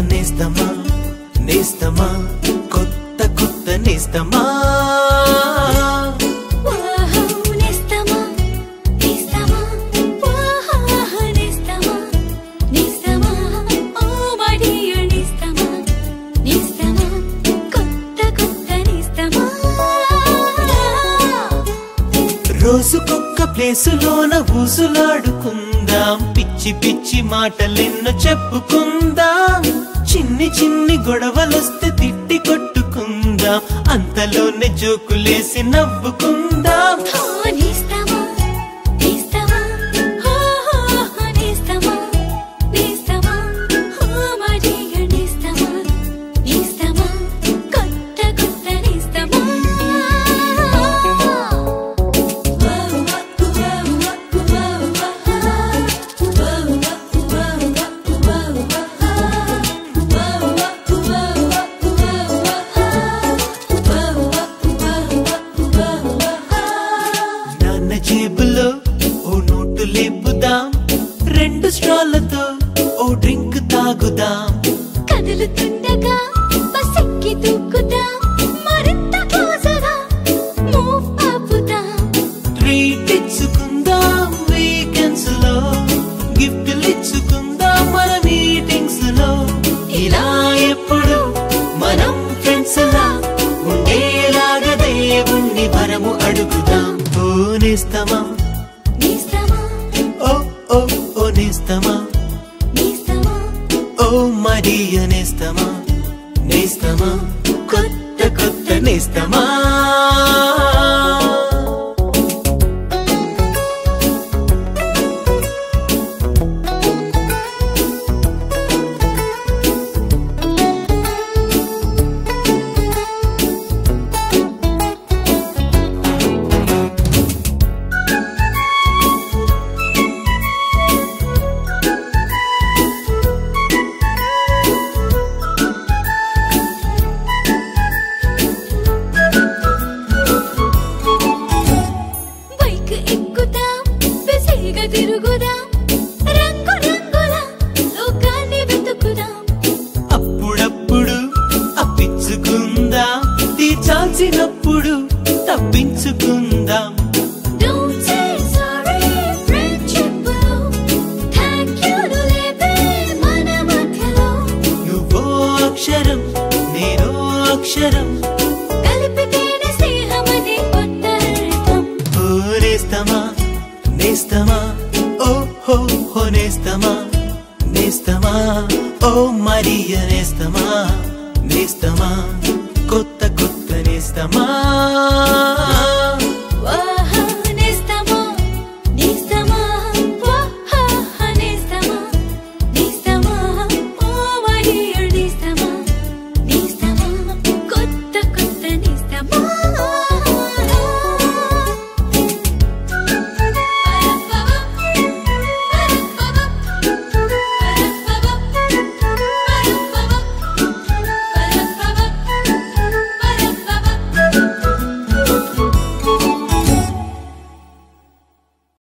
నేస్తమా నేస్తమా కొత్త కొత్త నేస్తమా వాహ్ నేస్తమా నేస్తమా వాహ్ నేస్తమా నేస్తమా ఓ మడియ నేస్తమా నేస్తమా కొత్త కొత్త నేస్తమా రోజుకొక్క ప్లేసులోన ఊసులాడుకుందాం పిచ్చి పిచ్చి మాటలెన్నో చెప్పుకుందాం చిన్ని చిన్ని గొడవలొస్తే తిట్టి కొట్టుకుందాం అంతలోనే జోకులేసి నవ్వుకుందాం ఓ నేస్తమా నేస్తమా ఓ నేస్తమా నేస్తమా ఓ మడియ నేస్తమా నేస్తమా కొత్త కొత్త నేస్తమా నాన్న జేబులో ఓ నోటు లేపుదాం రెండు స్ట్రాలతో ఓ డ్రింక్ తాగుదాం కదులుతుండగా బసెక్కి దూకుదాం మరింత క్లోజుగా మూవ్ ఆపుదాం ట్రీట్ ఇచ్చుకుందాం వీకెండ్స్ లో గిఫ్ట్లు ఇచ్చుకుందాం మన మీటింగ్స్ లో ఇలా ఎప్పుడు మనం ఫ్రెండ్స్ లా ఉండేలాగా దేవుణ్ణి వరము అడుగుదాం ఓ నేస్తమా నేస్తమా ఓ ఓ ఓ నేస్తమా నేస్తమా ఓ మరియ నేస్తమా నేస్తమా కొత్త కొత్త నేస్తమా బైక్ ఎక్కుదాం బిజీగా తిరుగుదాం రంగు రంగుల లోకాన్ని వెతుకుదాం అప్పుడప్పుడు అప్పించుకుందాం తీర్చాల్సినప్పుడు తప్పించుకుందాం Don't say sorry, friendship లో Thank you ను లేపే మన మధ్యలో నువ్వో అక్షరం నేనో అక్షరం కలిపితేనే స్నేహమనే కొత్త అర్థం ఓ నేస్తమా నేస్తమా ఓ హో హో నేస్తమా నేస్తమా ఓ మరియ నేస్తమా నేస్తమా కొత్త కొత్త నేస్తమా వాహ్